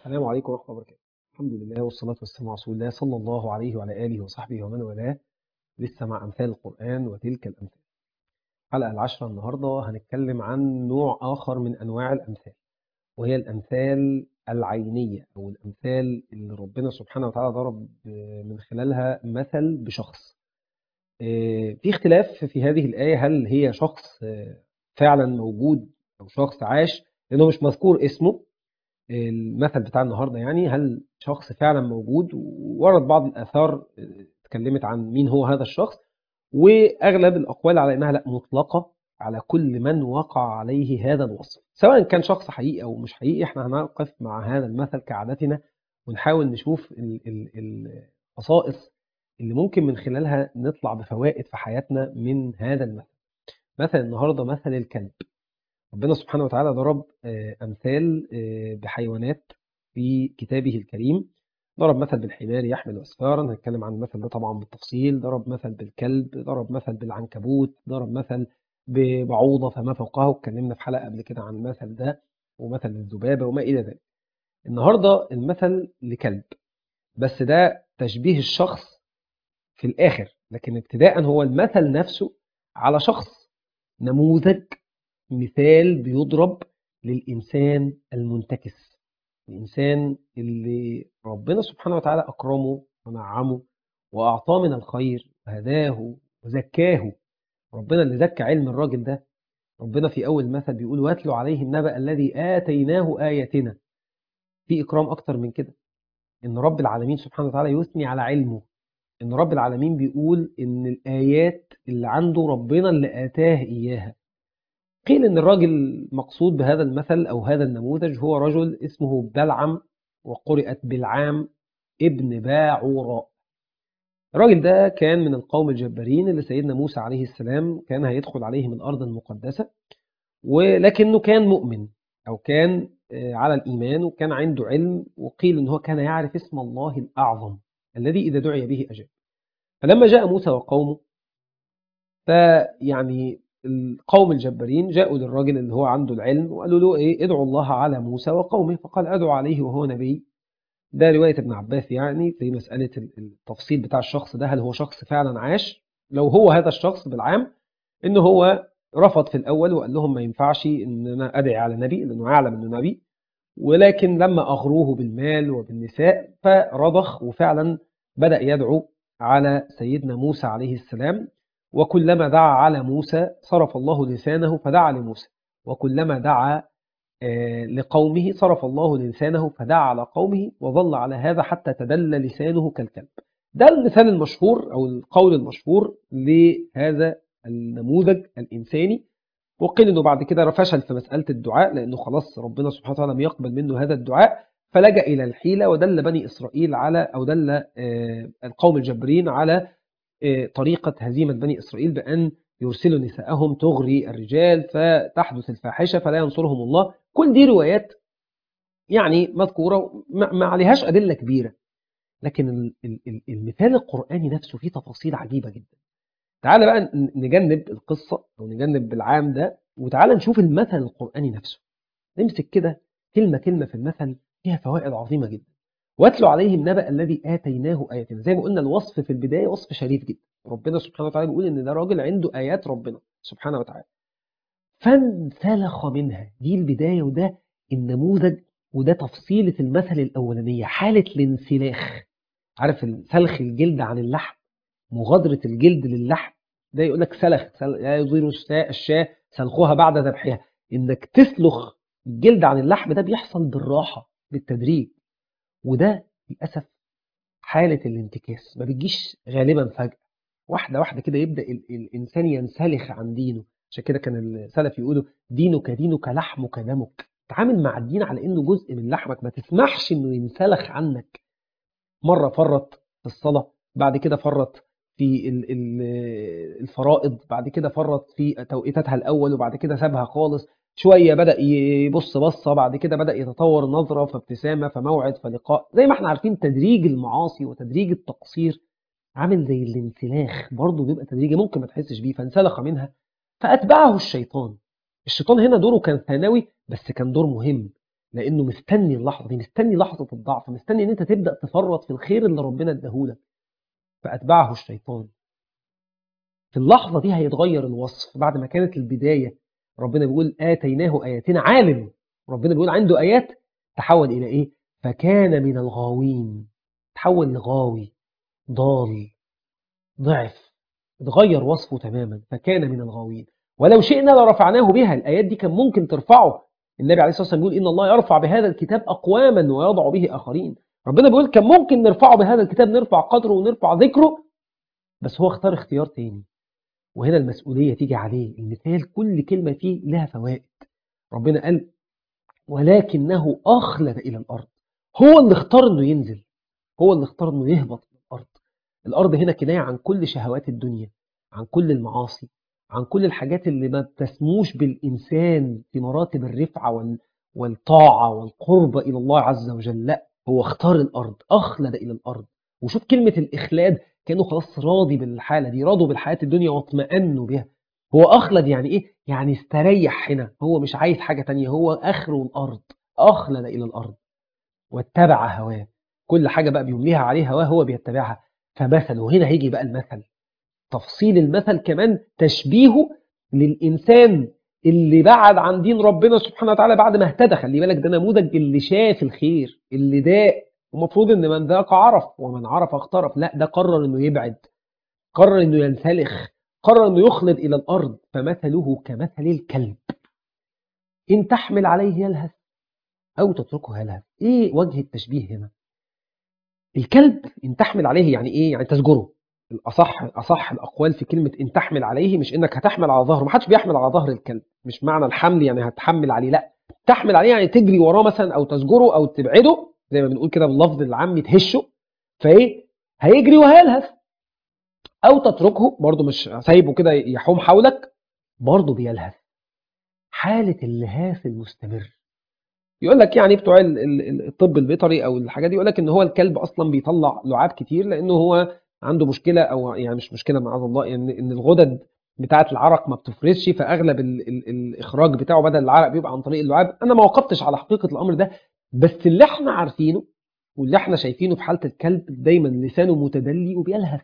السلام عليكم ورحمة الله وبركاته الحمد لله والصلاة والسلام على رسول الله صلى الله عليه وعلى آله وصحبه ومن والاه لسه مع أمثال القرآن وتلك الأمثال الحلقة العشرة النهاردة هنتكلم عن نوع آخر من أنواع الأمثال وهي الأمثال العينية أو الأمثال اللي ربنا سبحانه وتعالى ضرب من خلالها مثل بشخص في اختلاف في هذه الآية هل هي شخص فعلا موجود أو شخص عاش لأنه مش مذكور اسمه المثل بتاع النهارده يعني هل شخص فعلا موجود ورد بعض الآثار اتكلمت عن مين هو هذا الشخص وأغلب الأقوال على أنها لا مطلقة على كل من وقع عليه هذا الوصف سواء كان شخص حقيقي أو مش حقيقي احنا هنقف مع هذا المثل كعادتنا ونحاول نشوف الخصائص اللي ممكن من خلالها نطلع بفوائد في حياتنا من هذا المثل مثل النهارده مثل الكلب ربنا سبحانه وتعالى ضرب أمثال بحيوانات في كتابه الكريم ضرب مثل بالحمار يحمل أسفارا هنتكلم عن المثل ده طبعا بالتفصيل ضرب مثل بالكلب ضرب مثل بالعنكبوت ضرب مثل ببعوضة فما فوقها واتكلمنا في حلقة قبل كده عن المثل ده ومثل الذبابة وما إلى ذلك النهاردة المثل لكلب بس ده تشبيه الشخص في الآخر لكن ابتداء هو المثل نفسه على شخص نموذج مثال بيضرب للإنسان المنتكس الإنسان اللي ربنا سبحانه وتعالى أكرمه ونعمه وأعطاه من الخير وهداه وزكاه ربنا اللي زكى علم الراجل ده ربنا في أول مثل بيقول واتلوا عليهم نبأ الذي آتيناه آياتنا في إكرام أكتر من كده إن رب العالمين سبحانه وتعالى يثني على علمه إن رب العالمين بيقول إن الآيات اللي عنده ربنا اللي آتاه إياها قيل ان الراجل مقصود بهذا المثل او هذا النموذج هو رجل اسمه بلعم وقرئت بالعام ابن باعوراء الراجل ده كان من القوم الجبارين اللي سيدنا موسى عليه السلام كان هيدخل عليهم الارض المقدسه ولكنه كان مؤمن او كان على الايمان وكان عنده علم وقيل ان هو كان يعرف اسم الله الاعظم الذي اذا دعي به اجاب فلما جاء موسى وقومه فيعني القوم الجبارين جاءوا للراجل اللي هو عنده العلم وقالوا له ايه ادعوا الله على موسى وقومه فقال ادعوا عليه وهو نبي ده رواية ابن عباس يعني في مسألة التفصيل بتاع الشخص ده هل هو شخص فعلا عاش لو هو هذا الشخص بالعام ان هو رفض في الاول وقال لهم ما ينفعش ان انا ادعي على نبي لانه يعلم انه نبي ولكن لما اغروه بالمال وبالنساء فرضخ وفعلا بدأ يدعو على سيدنا موسى عليه السلام وكلما دعا على موسى صرف الله لسانه فدعا لموسى وكلما دعا لقومه صرف الله لسانه فدعا على قومه وظل على هذا حتى تدل لسانه كالكلب ده المثال المشهور أو القول المشهور لهذا النموذج الإنساني وقيل أنه بعد كده فشل في مسألة الدعاء لأنه خلاص ربنا سبحانه وتعالى لم يقبل منه هذا الدعاء فلجأ إلى الحيلة ودل بني إسرائيل على أو دل القوم الجبرين على طريقة هزيمة بني إسرائيل بأن يرسلوا نساءهم تغري الرجال فتحدث الفاحشة فلا ينصرهم الله كل دي روايات يعني مذكورة ما عليهاش أدلة كبيرة لكن المثال القرآني نفسه فيه تفاصيل عجيبة جدا تعال بقى نجنب القصة أو نجنب بالعام ده وتعال نشوف المثل القرآني نفسه نمسك كده كلمة كلمة في المثل فيها فوائد عظيمة جدا واتلوا عليهم نبأ الذي آتيناه آياتنا زي ما قلنا الوصف في البداية وصف شريف جدا ربنا سبحانه وتعالى بيقول إن ده راجل عنده آيات ربنا سبحانه وتعالى فانسلخ منها دي البداية وده النموذج وده تفصيلة المثل الأولانية حالة الانسلاخ عارف سلخ الجلد عن اللحم مغادرة الجلد للحم ده يقول لك سلخ لا يضير الشاة سلخها بعد ذبحها إنك تسلخ الجلد عن اللحم ده بيحصل بالراحة بالتدريج وده للأسف حالة الانتكاس ما بتجيش غالبا فجأة واحدة واحدة كده يبدأ الإنسان ينسلخ عن دينه عشان كده كان السلف يقولوا دينك دينك لحمك دمك تعامل مع الدين على إنه جزء من لحمك ما تسمحش إنه ينسلخ عنك مرة فرط في الصلاة بعد كده فرط في الفرائض بعد كده فرط في توقيتاتها الأول وبعد كده سابها خالص شوية بدأ يبص بصة بعد كده بدأ يتطور نظرة فابتسامة فموعد فلقاء زي ما احنا عارفين تدريج المعاصي وتدريج التقصير عامل زي الانسلاخ برضه بيبقى تدريجي ممكن ما تحسش بيه فانسلخ منها فأتبعه الشيطان الشيطان هنا دوره كان ثانوي بس كان دور مهم لانه مستني اللحظه دي مستني لحظه الضعف مستني ان انت تبدا تفرط في الخير اللي ربنا اداهولك فاتبعه الشيطان في اللحظه دي هيتغير الوصف بعد ما كانت البدايه ربنا بيقول اتيناه اياتنا عالم ربنا بيقول عنده ايات تحول الى ايه فكان من الغاوين تحول لغاوي ضال ضعف اتغير وصفه تماما فكان من الغاوين ولو شئنا لرفعناه بها الآيات دي كان ممكن ترفعه النبي عليه الصلاة والسلام بيقول إن الله يرفع بهذا الكتاب أقواما ويضع به آخرين ربنا بيقول كان ممكن نرفعه بهذا الكتاب نرفع قدره ونرفع ذكره بس هو اختار اختيار تاني وهنا المسؤولية تيجي عليه المثال كل كلمة فيه لها فوائد ربنا قال ولكنه أخلد إلى الأرض هو اللي اختار إنه ينزل هو اللي اختار إنه يهبط من الأرض الأرض هنا كناية عن كل شهوات الدنيا عن كل المعاصي عن كل الحاجات اللي ما بتسموش بالإنسان في مراتب الرفعة وال... والطاعة والقرب إلى الله عز وجل لا هو اختار الأرض أخلد إلى الأرض وشوف كلمة الإخلاد كانوا خلاص راضي بالحالة دي راضوا بالحياة الدنيا واطمأنوا بها هو أخلد يعني إيه؟ يعني استريح هنا هو مش عايز حاجة تانية هو آخره الأرض أخلد إلى الأرض واتبع هواه كل حاجة بقى بيمليها عليه هواه هو بيتبعها فمثله هنا هيجي بقى المثل تفصيل المثل كمان تشبيهه للإنسان اللي بعد عن دين ربنا سبحانه وتعالى بعد ما اهتدى خلي بالك ده نموذج اللي شاف الخير اللي داق ومفروض ان من ذاق عرف ومن عرف اخترف لا ده قرر انه يبعد قرر انه ينسلخ قرر انه يخلد الى الارض فمثله كمثل الكلب ان تحمل عليه يلهث او تتركه يلهث ايه وجه التشبيه هنا الكلب ان تحمل عليه يعني ايه يعني تزجره الاصح اصح الاقوال في كلمه ان تحمل عليه مش انك هتحمل على ظهره ما حدش بيحمل على ظهر الكلب مش معنى الحمل يعني هتحمل عليه لا تحمل عليه يعني تجري وراه مثلا او تزجره او تبعده زي ما بنقول كده باللفظ العامي تهشه فايه هيجري وهيلهث او تتركه برضه مش سايبه كده يحوم حولك برضه بيلهث حاله اللهاث المستمر يقول لك يعني بتوع الطب البيطري او الحاجات دي يقول لك ان هو الكلب اصلا بيطلع لعاب كتير لانه هو عنده مشكله او يعني مش مشكله معاذ الله ان ان الغدد بتاعه العرق ما بتفرزش فاغلب ال ال الاخراج بتاعه بدل العرق بيبقى عن طريق اللعاب انا ما وقفتش على حقيقه الامر ده بس اللي احنا عارفينه واللي احنا شايفينه في حاله الكلب دايما لسانه متدلي وبيلهث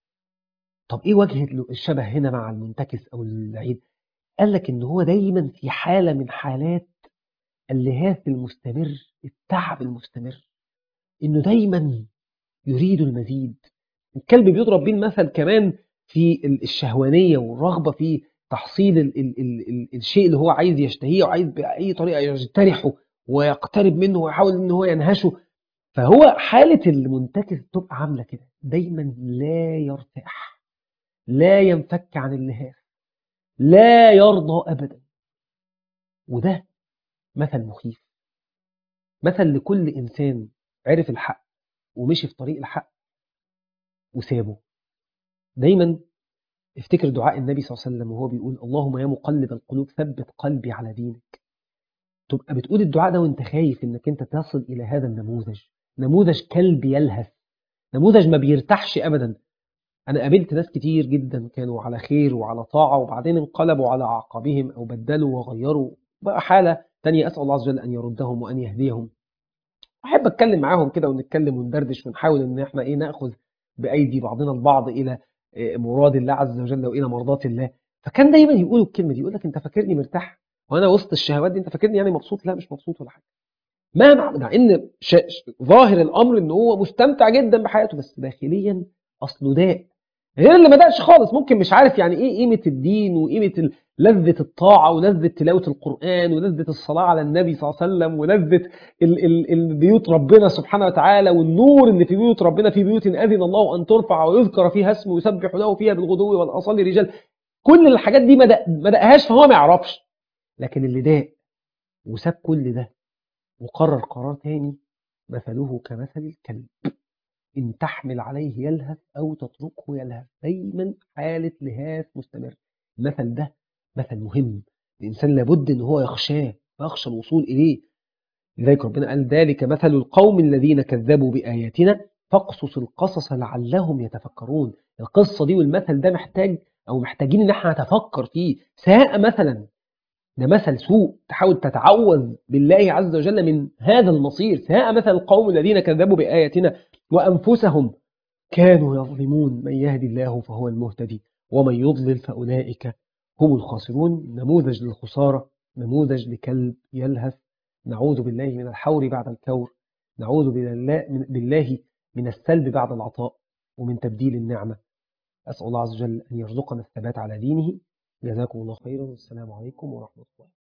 طب ايه وجه الشبه هنا مع المنتكس او العيد قال لك ان هو دايما في حاله من حالات اللهاث المستمر التعب المستمر انه دايما يريد المزيد الكلب بيضرب بيه المثل كمان في الشهوانية والرغبة في تحصيل ال ال ال ال الشيء اللي هو عايز يشتهيه وعايز بأي طريقة يجترحه ويقترب منه ويحاول ان هو ينهشه فهو حالة المنتكس تبقى عاملة كده دايما لا يرتاح لا ينفك عن اللهاث لا يرضى أبدا وده مثل مخيف مثل لكل إنسان عرف الحق ومشي في طريق الحق وسابه دايما افتكر دعاء النبي صلى الله عليه وسلم وهو بيقول اللهم يا مقلب القلوب ثبت قلبي على دينك تبقى بتقول الدعاء ده وانت خايف انك انت تصل الى هذا النموذج نموذج كلب يلهث نموذج ما بيرتاحش ابدا انا قابلت ناس كتير جدا كانوا على خير وعلى طاعة وبعدين انقلبوا على عقبهم او بدلوا وغيروا بقى حالة تانية اسأل الله عز وجل ان يردهم وان يهديهم احب اتكلم معاهم كده ونتكلم وندردش ونحاول ان احنا ايه ناخذ بايدي بعضنا البعض الى مراد الله عز وجل والى مرضات الله فكان دايما يقولوا الكلمه دي يقول لك انت فاكرني مرتاح وانا وسط الشهوات دي انت فاكرني يعني مبسوط لا مش مبسوط ولا حاجه ما مع ان ش... ظاهر الامر ان هو مستمتع جدا بحياته بس داخليا اصله داء غير اللي ما دقش خالص ممكن مش عارف يعني ايه قيمه الدين وقيمه لذة الطاعة ولذة تلاوة القرآن ولذة الصلاة على النبي صلى الله عليه وسلم ولذة ال ال البيوت ربنا سبحانه وتعالى والنور اللي في بيوت ربنا في بيوت أذن الله أن ترفع ويذكر فيها اسمه ويسبح له فيها بالغدو والأصال رجال كل الحاجات دي ما دقهاش فهو ما يعرفش لكن اللي داق وساب كل ده وقرر قرار تاني مثله كمثل الكلب إن تحمل عليه يلهث أو تتركه يلهث دايما حالة لهاث مستمر المثل ده مثل مهم الإنسان لابد أن هو يخشاه ويخشى الوصول إليه لذلك ربنا قال ذلك مثل القوم الذين كذبوا بآياتنا فاقصص القصص لعلهم يتفكرون القصة دي والمثل ده محتاج أو محتاجين إن احنا نتفكر فيه ساء مثلا ده مثل سوء تحاول تتعوذ بالله عز وجل من هذا المصير ساء مثل القوم الذين كذبوا بآياتنا وأنفسهم كانوا يظلمون من يهدي الله فهو المهتدي ومن يضلل فأولئك هم الخاسرون نموذج للخسارة نموذج لكلب يلهث نعوذ بالله من الحور بعد الكور نعوذ بالله من السلب بعد العطاء ومن تبديل النعمة أسأل الله عز وجل أن يرزقنا الثبات على دينه جزاكم الله خيرا والسلام عليكم ورحمة الله